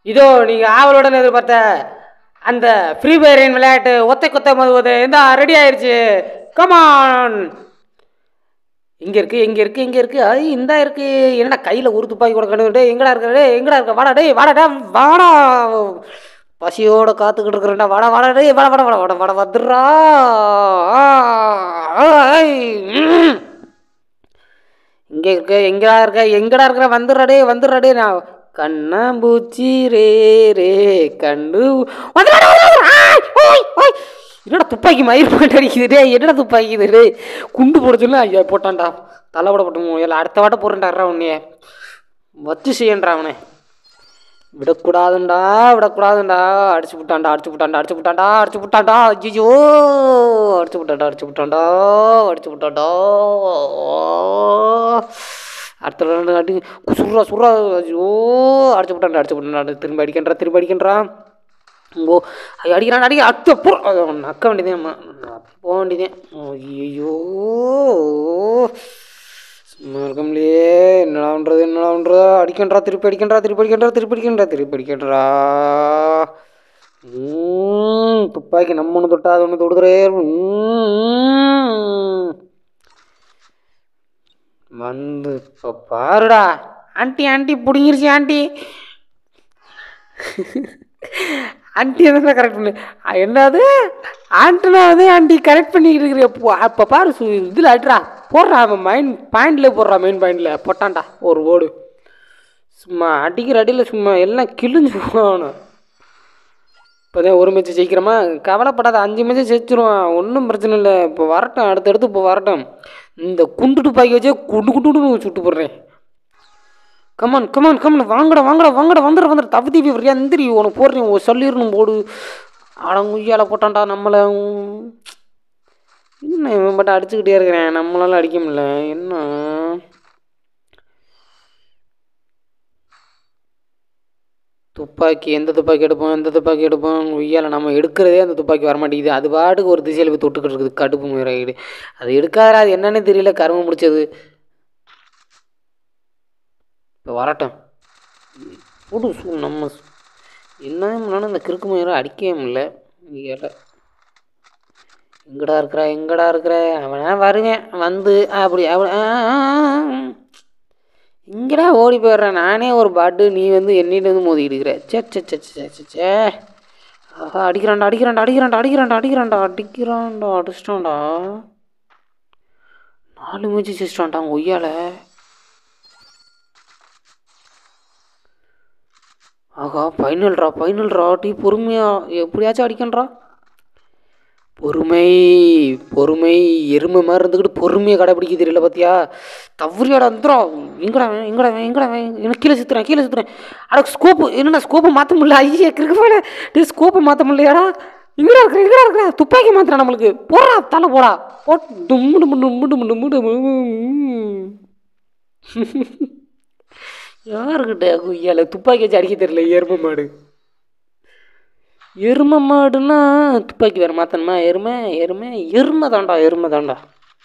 இதோ நீங்கள் ஆவலுடன் எதிர்பார்த்த அந்த ஃப்ரீ ஃபயரின் விளையாட்டு ஒத்தை கொத்த மதுவது இந்த ரெடி ஆயிருச்சு கமான் இங்கே இருக்கு இங்கே இருக்கு இங்கே இருக்கு ஐ இந்தா இருக்கு என்னடா கையில் ஒரு துப்பாக்கி கூட கண்டு டேய் எங்கடா இருக்க டேய் எங்கடா இருக்க வாடா டேய் வாடா டேய் வாடா பசியோட காத்துக்கிட்டு இருக்கிறேன்டா வாடா வாடா டேய் வாடா வாடா வாடா வாடா வாடா வந்துடுறா ஆ, ஐ, ம். இங்கே இருக்க எங்கடா இருக்க எங்கடா இருக்கிற வந்துடுறா டேய் வந்துடுறா டேய் நான் கண்ணாம்பூச்சி ரே ரே கண்டு வந்துடுறா, வந்துடுறா, ஆய், ஓய், ஓய். என்னடா துப்பாக்கி மயிர் போட்டு அடிக்குது டேய் என்னடா துப்பாக்கி இது டேய் குண்டு போட சொல்லு ஐயா போட்டான்டா தலைப்பட போட்டு எல்லாம் அடுத்த வாட்ட போடுறேன்டா உன்னைய வச்சு செய்யன்றா அவனை விடக்கூடாதுண்டா விடக்கூடாதுண்டா அடிச்சு விட்டான்டா அடிச்சு விட்டான்டா அடிச்சு விட்டான்டா அடிச்சு விட்டான்டா ஐயோ அடிச்சு விட்டான்டா அடிச்சு விட்டான்டா அடிச்சு விட்டான்டா அடுத்த ரெண்டு அடி சுர்ரா சுர்ரா ஐயோ அடிச்சு விட்டான்டா அடிச்சு விட்டான்டா திரும்ப அடிக்கின்றா திரும்ப அடிக்கின்றா ஓ ஐயோ, அடிக்கிறான் அடிக்க அத்த போ நக்க வேண்டியதேன் போக வேண்டியதேன் ஐயோ சும்மா இருக்க முடியே என்னடா பண்ணுறது என்னடா பண்ணுறது அடிக்கன்றா திருப்பி அடிக்கன்றா திருப்பி அடிக்கன்றா திருப்பி அடிக்கன்றா திருப்பி அடிக்கன்றா ம், துப்பாக்கி நம்ம ஒன்று தொட்டா அது ஒன்று தொடுதுறே ம். வந்து இப்போ பாருடா ஆண்டி ஆண்டி பிடிங்கிருச்சு ஆண்டி ஆண்டி எதுனா கரெக்ட் பண்ணு அ, என்னது ஆண்டனா வந்து ஆண்டி கரெக்ட் பண்ணிக்கிட்டு இருக்கிற அப்போ அப்போ பாரு சு இதில் அட்ரா போடுறா அவன் மைண்ட் பாயிண்டில் போடுறா மெயின் பாயிண்டில் போட்டான்டா ஒரு ஓடு சும்மா அடிக்கிற அடியில் சும்மா எல்லாம் கிழிஞ்சு போகணும் இப்போதான் ஒரு மேட்ச் ஜெயிக்கிறோமா கவலைப்படாத அஞ்சு மேட்ச் ஜெயிச்சிருவான் ஒன்றும் பிரச்சனை இல்லை இப்போ வரட்டும் அடுத்தடுத்து இப்போ வரட்டும் இந்த குண்டு துப்பாக்கி வச்சே குண்டு குண்டு சுட்டு போடுறேன் கமான் கமான் கமான் வாங்கடா வாங்கடா வாங்கடா வந்துடு வந்துடு தவி தீவி வரியா எந்திரி உனக்கு போடுறேன் ஓ சொல்லிடணும் போடு அடங்குய்யால போட்டான்டா நம்மளை உம். என்ன இவன் மட்டும் அடிச்சுக்கிட்டே இருக்கிறேன் நம்மளால அடிக்க முடியல என்ன துப்பாக்கி எந்த துப்பாக்கி எடுப்போம் எந்த துப்பாக்கி எடுப்போம் உய்யால நம்ம எடுக்கிறதே அந்த துப்பாக்கி வர மாட்டேங்குது அது பாட்டுக்கு ஒரு திசையில் போய் தொட்டுக்கிட்டு இருக்குது கடுப்பு முயறாயிடு அது எடுக்காதடா அது என்னன்னு தெரியல கரும முடிச்சது இப்போ வரட்டும் புது சு- நம்ம சு- என்ன பண்ணாலும் இந்த கிறுக்கு முயலை அடிக்கவே முடியல ஏல எங்கடா இருக்கிற எங்கடா இருக்கிற அவனா வருவேன் வந்து அப்படி அப்படி ஆ, ஆ, ஆ, ஆ. இங்கடா ஓடி போயிடுறேன் நானே ஒரு பாட்டு நீ வந்து என்னிட்ட வந்து மோதிக்கிட்டு இருக்கிற சே சே சே சே சே சே ஆஹா அடிக்கிறான்டா அடிக்கிறான்டா அடிக்கிறான்டா அடிக்கிறான்டா அடிக்கிறான்டா அடிக்கிறான்டா அடிச்சிட்டான்டா நாலு மூச்சு சிஸ்டான்டா ஒய்யால ஆகா ஃபைனல்ரா ஃபைனல்ரா டீ பொறுமையா எப்படியாச்சும் அடிக்கன்றா பொறுமை பொறுமை எருமை மாதிரி இருந்துக்கிட்டு பொறுமையை கடைப்பிடிக்க தெரியல பார்த்தியா தவறியாடா வந்துடா எங்கடா அவன், எங்கடா அவன், எங்கடா அவன்? எனக்கு கீழே சுற்றுறேன் கீழே சுற்றுறேன் அட ஸ்கோப்பு என்னடா ஸ்கோப்பை மாற்ற முடியல ஐயா கிறுக்கு போல டே ஸ்கோப்பை மாற்ற முடியலையாடா எங்கடா இருக்கிற எங்கடா இருக்கிற துப்பாக்கி மாத்திரா நம்மளுக்கு போடா தலை போடா போட் டும்மு டும்மு டும்மு டும்மு டும்மு டும்மு யாருக்கிட்ட குய்யால துப்பாக்கி வச்சு அடிக்க தெரியல எருமை மாடு எருமை மாடுன்னா துப்பாக்கி வேறு மாற்றணுமா எருமை எருமை எருமை தான்டா எருமை தான்டா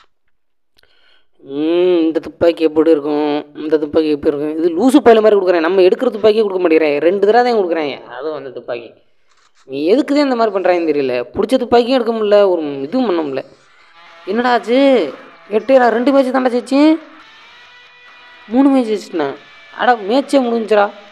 ம் இந்த துப்பாக்கி எப்படி இருக்கும் இந்த துப்பாக்கி எப்படி இருக்கும் இது லூசு பயில மாதிரி கொடுக்குறேன் நம்ம எடுக்கிற துப்பாக்கியே கொடுக்க மாட்டேங்கிறேன் ரெண்டு தடவை தான் கொடுக்குறேன் அதுவும் அந்த துப்பாக்கி நீ எதுக்கு தான் இந்த மாதிரி பண்ணுறாங்கன்னு தெரியல பிடிச்ச துப்பாக்கியும் எடுக்க முடியல ஒரு இதுவும் பண்ண முடியல என்னடா ஆச்சு எட்டு நான் ரெண்டு மேட்ச் தாண்டா ஜெயிச்சேன் மூணு மேட்ச் ஜெயிச்சிட்டேன் அட மேட்சே முடிஞ்சிடா